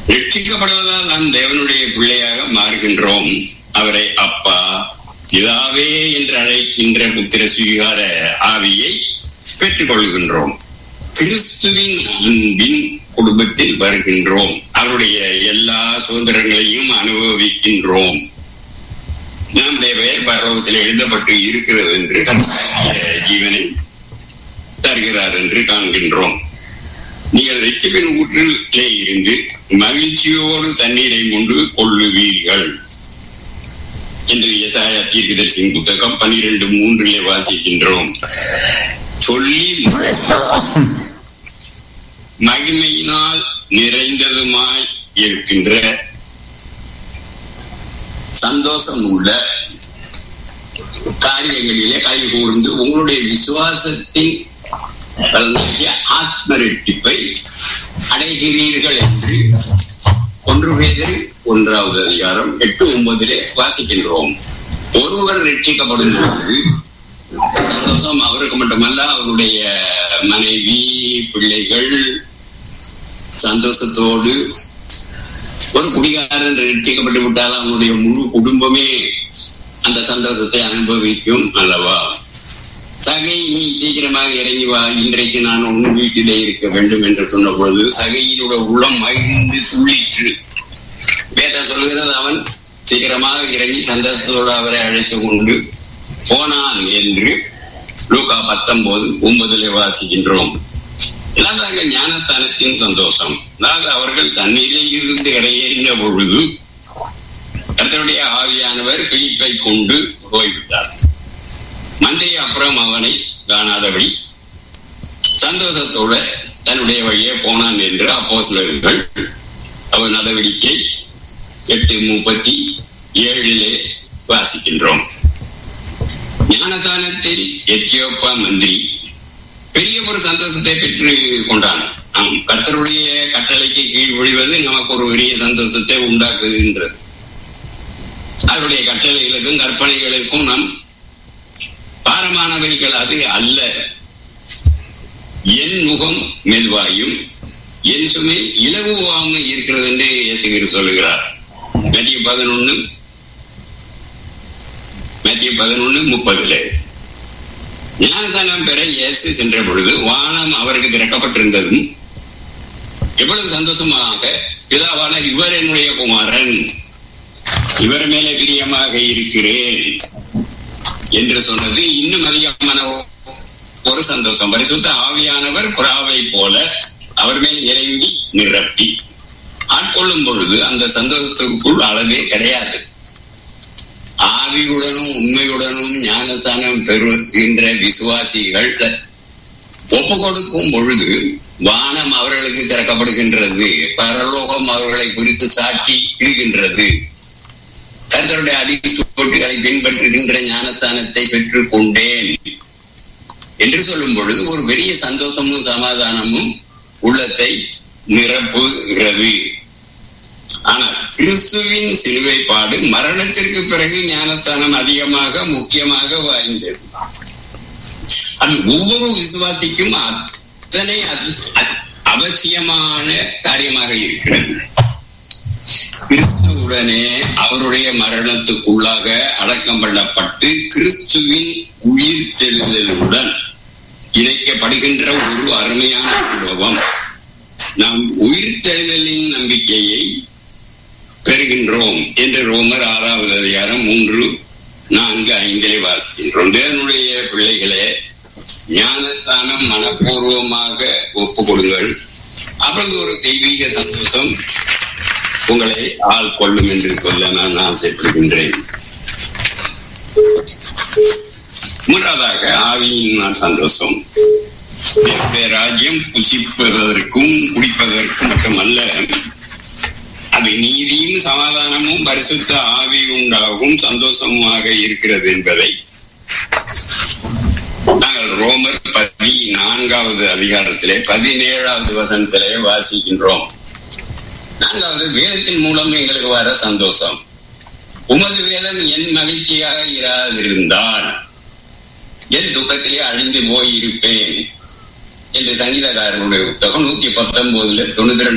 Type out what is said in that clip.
ரட்சிக்கப்படுவதால் நாம் தேவனுடைய பிள்ளையாக மாறுகின்றோம் அவரை அப்பா பிதாவே என்று அழைக்கின்ற புத்திர சுவீகார ஆவியை பெற்றுக் கொள்கின்றோம் கிறிஸ்துவின் அன்பின் குடும்பத்தில் வருகின்றோம் அவருடைய எல்லா சுதந்திரங்களையும் அனுபவிக்கின்றோம் நம்முடைய பெயர் பரவத்தில் எழுதப்பட்டு இருக்கிறது என்று கர்த்தருடைய ஜீவனை தருகிறார் என்று காண்கின்றோம் நீங்கள் ரட்சிப்பின் ஊற்றிலே இருந்து மகிழ்ச்சியோடு தண்ணீரை கொண்டு கொள்ளுவீர்கள் என்று எசாயா தீர்க்கதரிசியின் புத்தகம் பனிரெண்டு மூன்றிலே வாசிக்கின்றோம் சொல்லி மகிமையினால் நிறைந்ததுமாய் இருக்கின்ற சந்தோஷம் உள்ள காரியங்களிலே கை கூர்ந்து உங்களுடைய விசுவாசத்தின் பலனாகிய ஆத்ம ரெட்டிப்பை அடைகிறீர்கள் என்று ஒன்று பேரில் ஒன்றாவது அதிகாரம் எட்டு ஒன்பதிலே வாசிக்கின்றோம் ஒருவர் ரட்சிக்கப்படும் பொழுது சந்தோஷம் அவருக்கு மட்டுமல்ல அவருடைய மனைவி பிள்ளைகள் சந்தோஷத்தோடு ஒரு குடிகாரன் ரட்சிக்கப்பட்டு விட்டால் அவனுடைய முழு குடும்பமே அந்த சந்தோஷத்தை அனுபவிக்கும் அல்லவா சகை நீ சீக்கிரமாக இறங்கி வா இன்றைக்கு நான் உன் வீட்டிலே இருக்க வேண்டும் என்று சொன்ன பொழுது சகையினோட உள்ளம் மகிழ்ந்து துள்ளிற்று வேதம் சொல்கிறது அவன் சீக்கிரமாக இறங்கி சந்தோஷத்தோடு அவரை அழைத்துக் கொண்டு போனான் என்று லூகா பத்தொன்பது ஒன்பதிலே வாசிக்கின்றோம் இல்லாத ஞானஸ்தானத்தின் சந்தோஷம் அதாவது அவர்கள் தண்ணீரில் இருந்து கரையேறின பொழுது கர்த்தருடைய ஆவியானவர் பிலிப்பை கொண்டு போய்விட்டார் மந்தை அப்புறம் அவனை காணாதபடி சந்தோஷத்தோட தன்னுடைய வழியே போனான் என்று அப்போ சிலர்கள் அவன் நடவடிக்கை எட்டு முப்பத்தி ஏழிலே வாசிக்கின்றோம் ஞானதானத்தில் எத்தியோப்பா மந்திரி பெரிய ஒரு சந்தோஷத்தை பெற்று கொண்டான் ஆம் கர்த்தருடைய கட்டளைக்கு கீழ்வழிவது நமக்கு ஒரு பெரிய சந்தோஷத்தை உண்டாக்குகின்றது அவருடைய கட்டளைகளுக்கும் கற்பனைகளுக்கும் நம் பாரமானவைகள் அது அல்ல என் முகம் மெதுவாயும் என் சுமை இலகுவாம இருக்கிறது என்று ஏத்துகிற சொல்லுகிறார் மத்திய பதினொன்னு மத்திய பதினொன்னு முப்பதுல ஞானதானம் பெற இயேசு சென்ற பொழுது வானம் அவருக்கு திறக்கப்பட்டிருந்ததும் எவ்வளவு சந்தோஷமாக பிதாவான இவர் என்னுடைய குமாரன் இவர் மேலே பிரியமாக இருக்கிறேன் என்று சொன்னது இன்னும் அதிகமான ஒரு சந்தோஷம் பரிசுத்த ஆவியானவர் புறாவை போல அவர் மேல் இறங்கி நிரப்பி ஆட்கொள்ளும் பொழுது அந்த சந்தோஷத்திற்குள் அளவே கிடையாது ஆவியுடனும் உண்மையுடனும் ஞானஸ்தானம் பெறுகின்ற விசுவாசிகள் ஒப்பு கொடுக்கும் பொழுது வானம் அவர்களுக்கு திறக்கப்படுகின்றது பரலோகம் அவர்களை குறித்து சாட்சி இருக்கின்றது கர்த்தருடைய அடிசுவட்டுகளை பின்பற்றுகின்ற ஞானஸ்தானத்தை பெற்றுக் கொண்டேன் என்று சொல்லும் பொழுது ஒரு பெரிய சந்தோஷமும் சமாதானமும் உள்ளத்தை நிரப்புகிறது ஆனால் கிறிஸ்துவின் சிலுவை பாடு மரணத்திற்கு பிறகு ஞானஸ்தானம் அதிகமாக முக்கியமாக வாய்ந்தது அது ஒவ்வொரு விசுவாசிக்கும் அத்தனை அவசியமான காரியமாக இருக்கிறது கிறிஸ்துவுடனே அவருடைய மரணத்துக்குள்ளாக அடக்கம் பண்ணப்பட்டு கிறிஸ்துவின் உயிர் தெழுதலுடன் இணைக்கப்படுகின்ற ஒரு அருமையான குடும்பம் நாம் உயிர் தெழுதலின் நம்பிக்கையை பெறுகின்றோம் என்று ரோமர் ஆறாவது அதிகாரம் மூன்று நான்கு ஐந்திலே வாசிக்கின்றோம் தேவனுடைய பிள்ளைகளே ஞானஸ்தானம் மனப்பூர்வமாக ஒப்புக் கொடுங்கள் அப்பொழுது ஒரு தெய்வீக சந்தோஷம் உங்களை ஆள் கொள்ளும் என்று சொல்ல நான் ஆசைப்படுகின்றேன் மூன்றாவதாக ஆவியின் சந்தோஷம் தேவனுடைய ராஜ்யம் புசிப்பதற்கும் குடிப்பதற்கும் மட்டுமல்ல அது நீதியும் சமாதானமும் பரிசுத்த ஆவி உண்டாகவும் சந்தோஷமாக இருக்கிறது என்பதை நாங்கள் ரோமர் பதி நான்காவது அதிகாரத்திலே பதினேழாவது வசனத்திலே வாசிக்கின்றோம் நான்காவது வேதத்தின் மூலம் எங்களுக்கு வர சந்தோஷம் உமது வேதம் என் மகிழ்ச்சியாக இராதிருந்தால் என் துக்கத்திலே அழிந்து போயிருப்பேன் என்று சங்கீதக்காரனுடைய புத்தகம் நூத்தி பத்தொன்பதுல தொண்ணூத்தி ரெண்டு